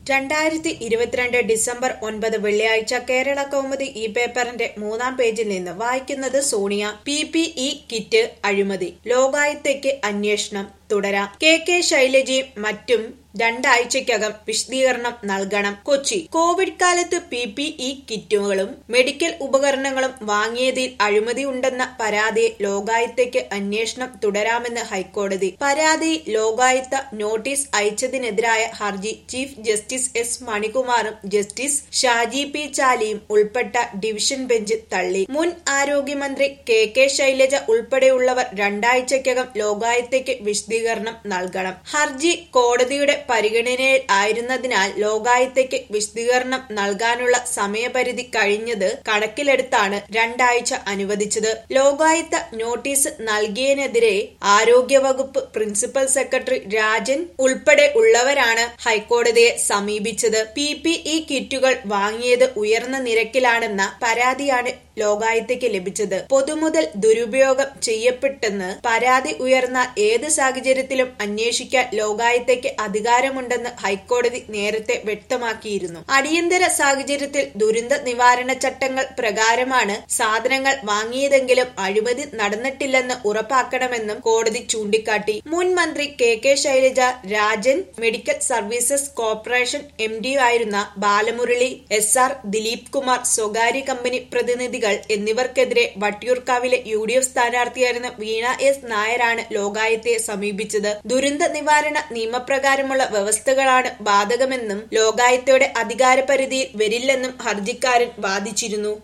രണ്ടായിരത്തി ഇരുപത്തിരണ്ട് ഡിസംബർ ഒൻപത് വെള്ളിയാഴ്ച കേരള കൗമുദി ഈ പേപ്പറിന്റെ മൂന്നാം പേജിൽ നിന്ന് വായിക്കുന്നത് Sonia P P E kit അഴിമതി ലോകായുക്തയ്ക്ക് അന്വേഷണം തുടരാം കെ കെ ശൈലജയും മറ്റും രണ്ടാഴ്ചയ്ക്കകം വിശദീകരണം നൽകണം കൊച്ചി കോവിഡ് കാലത്ത് പി പി ഇ കിറ്റുകളും മെഡിക്കൽ ഉപകരണങ്ങളും വാങ്ങിയതിൽ അഴിമതി ഉണ്ടെന്ന പരാതിയെ ലോകായുക്തയ്ക്ക് അന്വേഷണം തുടരാമെന്ന് ഹൈക്കോടതി പരാതിയിൽ ലോകായുക്ത നോട്ടീസ് അയച്ചതിനെതിരായ ഹർജി ചീഫ് ജസ്റ്റിസ് എസ് മണികുമാറും ജസ്റ്റിസ് ഷാജി പി ചാലിയും ഉൾപ്പെട്ട ഡിവിഷൻ ബെഞ്ച് തള്ളി മുൻ ആരോഗ്യമന്ത്രി കെ കെ ശൈലജ ഉൾപ്പെടെയുള്ളവർ രണ്ടാഴ്ചയ്ക്കകം ലോകായുക്തയ്ക്ക് വിശദീകരണം നൽകണം ഹർജി കോടതിയുടെ പരിഗണനയിൽ ആയിരുന്നതിനാൽ ലോകായുക്തയ്ക്ക് വിശദീകരണം നൽകാനുള്ള സമയപരിധി കഴിഞ്ഞത് കണക്കിലെടുത്താണ് രണ്ടാഴ്ച അനുവദിച്ചത് ലോകായുക്ത നോട്ടീസ് നൽകിയതിനെതിരെ ആരോഗ്യവകുപ്പ് പ്രിൻസിപ്പൽ സെക്രട്ടറി രാജൻ ഉൾപ്പെടെ ഉള്ളവരാണ് ഹൈക്കോടതിയെ സമീപിച്ചത് പി പി ഇ കിറ്റുകൾ വാങ്ങിയത് ഉയർന്ന നിരക്കിലാണെന്ന പരാതിയാണ് ലോകായുക്തയ്ക്ക് ലഭിച്ചത് പൊതുമുതൽ ദുരുപയോഗം ചെയ്യപ്പെട്ടെന്ന് പരാതി ഉയർന്ന ഏത് സാഹചര്യത്തിലും അന്വേഷിക്കാൻ ലോകായുക്തയ്ക്ക് അധികാരമുണ്ടെന്ന് ഹൈക്കോടതി നേരത്തെ വ്യക്തമാക്കിയിരുന്നു അടിയന്തര സാഹചര്യത്തിൽ ദുരന്ത നിവാരണ ചട്ടങ്ങൾ പ്രകാരമാണ് സാധനങ്ങൾ വാങ്ങിയതെങ്കിലും അഴിമതി നടന്നിട്ടില്ലെന്ന് ഉറപ്പാക്കണമെന്നും കോടതി ചൂണ്ടിക്കാട്ടി മുൻ മന്ത്രി K K Shailaja Rajan medical services corporation M D ആയിരുന്ന ബാലമുരളി എസ് ആർ ദിലീപ് കുമാർ സ്വകാര്യ കമ്പനി പ്രതിനിധികൾ എന്നിവർക്കെതിരെ വട്ടിയൂർക്കാവിലെ യു ഡി എഫ് സ്ഥാനാർത്ഥിയായിരുന്ന വീണ എസ് നായരാണ് ലോകായുക്തയെ സമീപിച്ചത് ദുരന്ത നിവാരണ നിയമപ്രകാരമുള്ള വ്യവസ്ഥകളാണ് ബാധകമെന്നും ലോകായുക്തയുടെ അധികാരപരിധിയിൽ വരില്ലെന്നും ഹർജിക്കാരൻ വാദിച്ചിരുന്നു